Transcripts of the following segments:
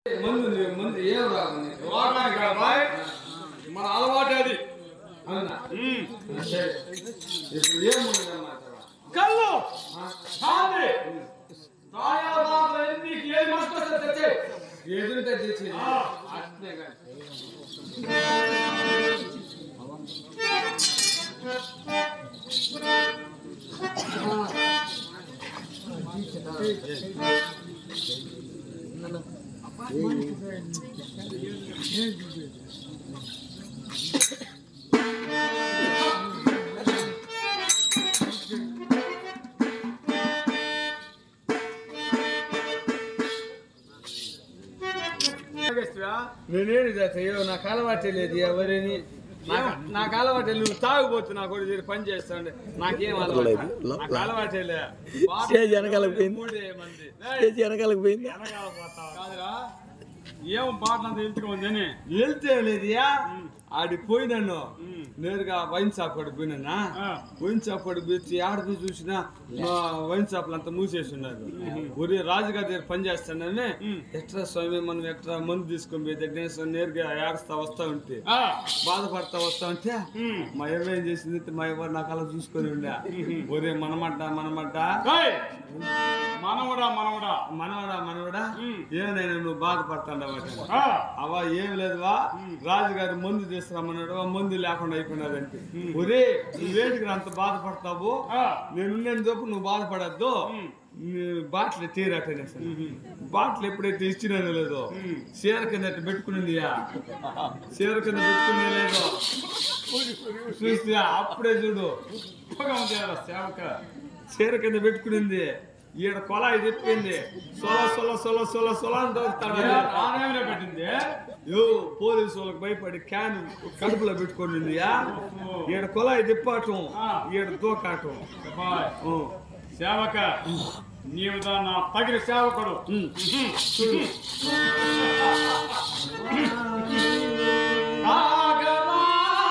ముందు నీ- ముందు ఏం రాదు నీకు? రోగానికి కాదు బాయ్ మన అలవాటు అది అవునా? ఉమ్. సరే. ఇప్పుడు ఏం ముందు రమ్మంటావా? కళ్ళు ఆ? కాంతి తాయాబాబు నీకు ఏది మనసు వస్తే తెచ్చే ఎదురుంటే తెచ్చేది. ఆ. అట్నే కాదు. నేనేడు చేస్తాయో నాకు అలవాటే లేదు ఎవరిని నాకు నాకు అలవాటే నువ్వు తాగుపోతు నా కొడుకు దగ్గర పని చేస్తాండి నాకేం అలవాటు నాకు అలవాటే లే స్టేజ్ వెనకాలకు పోయింది. మూడే మంది ఏయ్, చేసి వెనకాలకు పోయింది వెనకాల పోతావా? కాదురా ఏం పాట అంత ఇంటికి ఉందని వెళ్తే లేదుయా ఆడికి పోయినాను ఉమ్. నేరుగా వైన్ షాప్ కాడికి పోయినా ఆ. వైన్ షాప్ కాడికి పోయి ఆడ పోయి చూసినా మా వైన్ షాప్లు అంతా మూసేసి ఉన్నారు ఒరే రాజుగారి దగ్గర పని చేస్తానని ఉమ్. ఎట్రా స్వామి మనం ఎట్రా మందు తీసుకొని పోయి దగ్గర నేరుగా ఏడుస్తా వస్తా ఉంటే ఆ, బాధపడతా వస్తా ఉంటే ఉమ్. మా ఎవరు ఏం చేసింది మా ఎవరు నాకు అలా చూసుకొని ఉండే ఒరే మనమడ్డ మనమడ్డ ఏయ్, మనవడా మనవడా మనవడా మనవడా ఉమ్. ఏమైనా నువ్వు బాధపడతాండవా ఆ, అవా ఏం లేదువా రాజుగారి మందు తీసుకురమ్మన్నాడు ఆ మందు లేకుండా అయిపోయినదంటే ఒరే నువ్వేంటికి అంత బాధపడతావు ఆ. నేను నేను చెప్పు నువ్వు బాధపడద్దు ఉమ్. బాటిల్ తీరటనే బాటిల్ ఎప్పుడైతే ఇచ్చినానో లేదో చీర కింద అట్ట పెట్టుకునిందియా చీర కింద పెట్టుకునే లేదో చూసి అప్పుడే చూడు గొప్పగా ఉంది కదా సేవక చీర కింద పెట్టుకునింది ఈడ కొలాయి చెప్పింది సొల సొల సొల సొల సొల అని తోస్తాడు ఆదాయంలో పెట్టింది యో పోలీసు వాళ్ళకి భయపడి క్యాన్ కడుపులో పెట్టుకోండి ఈడ కొలాయి తిప్పాటం ఆ. ఈడ తోకాటం బాయ్ ఓ. సేవక నీవు దా నా తగిన సేవకుడు ఉమ్. ఆగమా.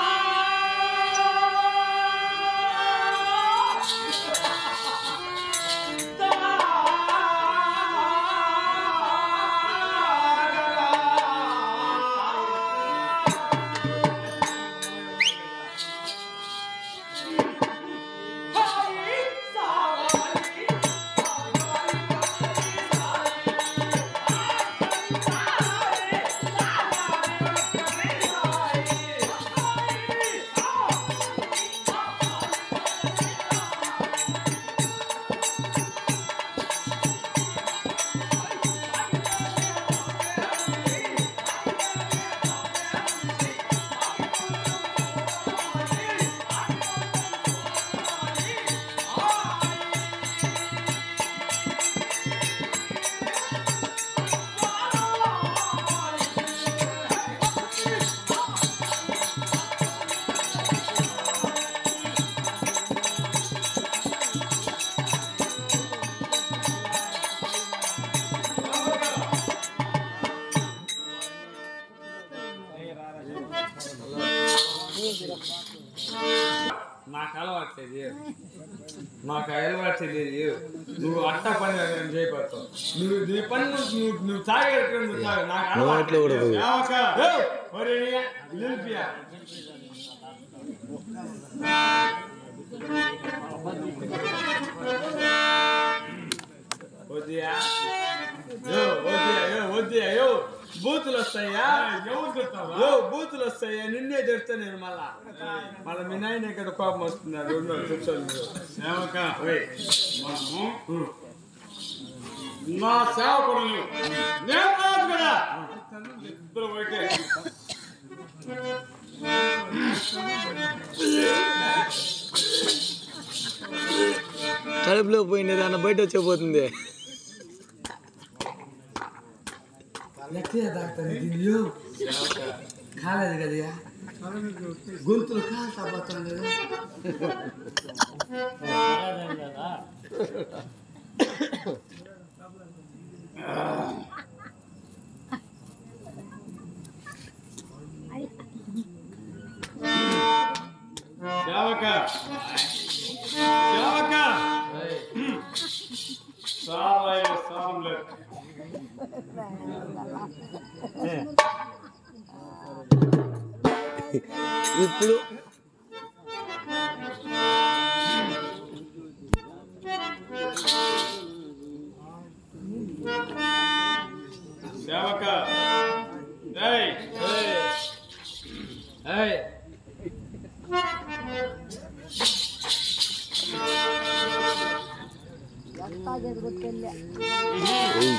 నాకు అలవాట్లేదు నాకు అలవాట్లేదు నువ్వు అట్ట పని నేను చేయబడతావు నువ్వు నీ పని నువ్వు నువ్వు- నువ్వు తాగేటప్పుడు నువ్వు తాగు నాకు నోట్లో కూడా పోయి. సేవక ఏయ్, ఒరే నీ నిలిపియా. వద్దియా యో వద్దియా యో వద్దియా యో బూతులు వస్తాయా ఎవరు చెప్తావా యో బూతులు వస్తాయా నిన్నే చెప్తా నేను మళ్ళా మళ్ళీ మీ నాయన ఇక్కడ కోపం వస్తున్నారు రెండు కూర్చోండి మీరు. సేవక ఓయ్. మనము ఉమ్. నా సేవకుడు నీవు. నేను రాజు కదా ఇద్దరు ఒకటే కడుపులో పోయింది దాన్ని బయట వచ్చేపోతుంది ఎట్లా తాగుతాను దీనిలో కాలేదు కదయా గొంతులు కాలుతా పోతాను సేవక సేవక సారాయి సారం లేదు ఇప్పుడు సేవక ఏయ్ ఏయ్ ఏయ్,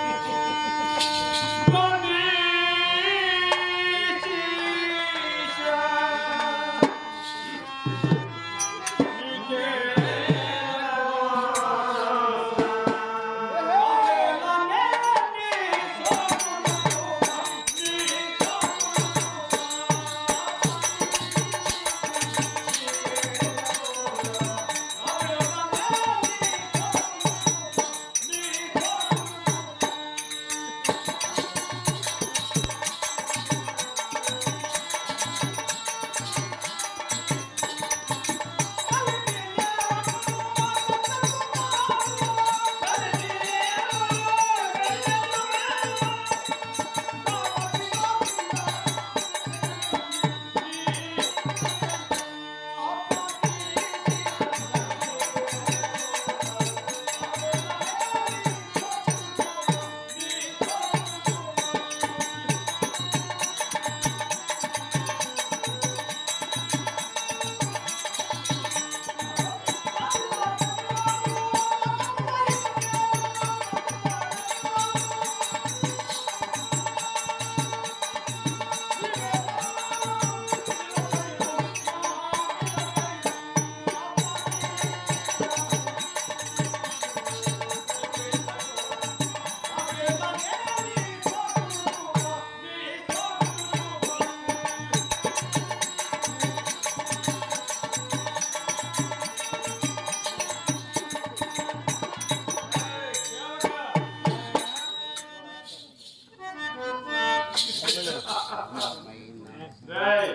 ఏయ్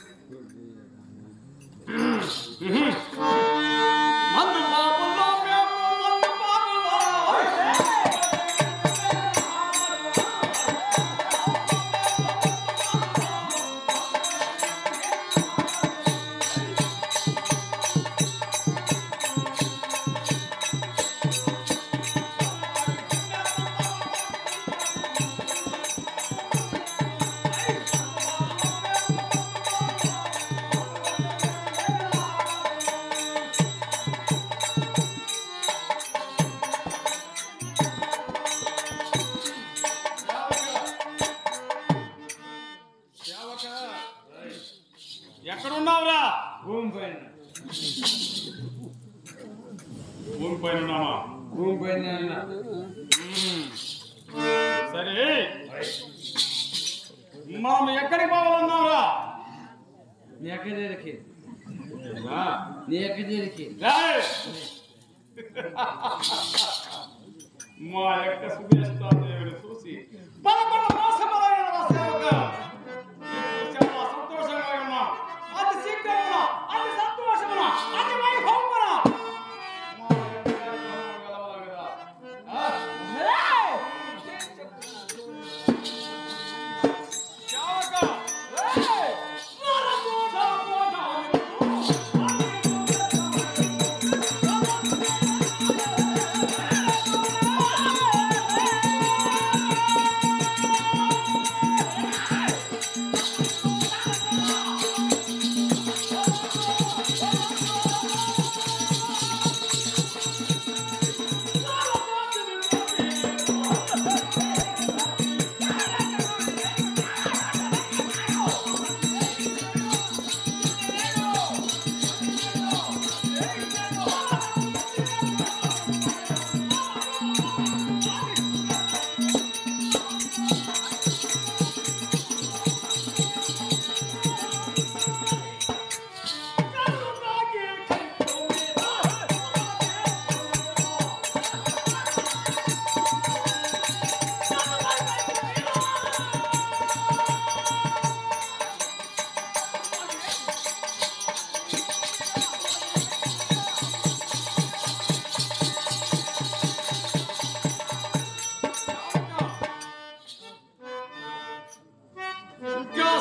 మందు బాబులో మేము మందు బాబులో సేవక ఎక్కడున్నావురా భూమి పైన భూమి పైన ఉన్నామా భూమి పైన ఉన్నా. సరే మనం ఎక్కడికి పోవాలన్నావురా నీ ఎక్క చేరికి నీ ఎక్క చేరికి ఏయ్! మా యొక్క సుభేష్టాదేవిని చూసి పదకొండు మాసములైన నా సేవక ఇప్పుడు చాలా సంతోషంగా ఉన్నా అతి శీఘ్రమున అతి సంతోషమున అతి వైభవమున మా యొక్క వైభవము గెలవగలరా? ఆ? సేవక! ఏయ్! నరమోధ మోధ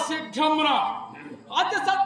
శీఘ్రమున అతి సత్వ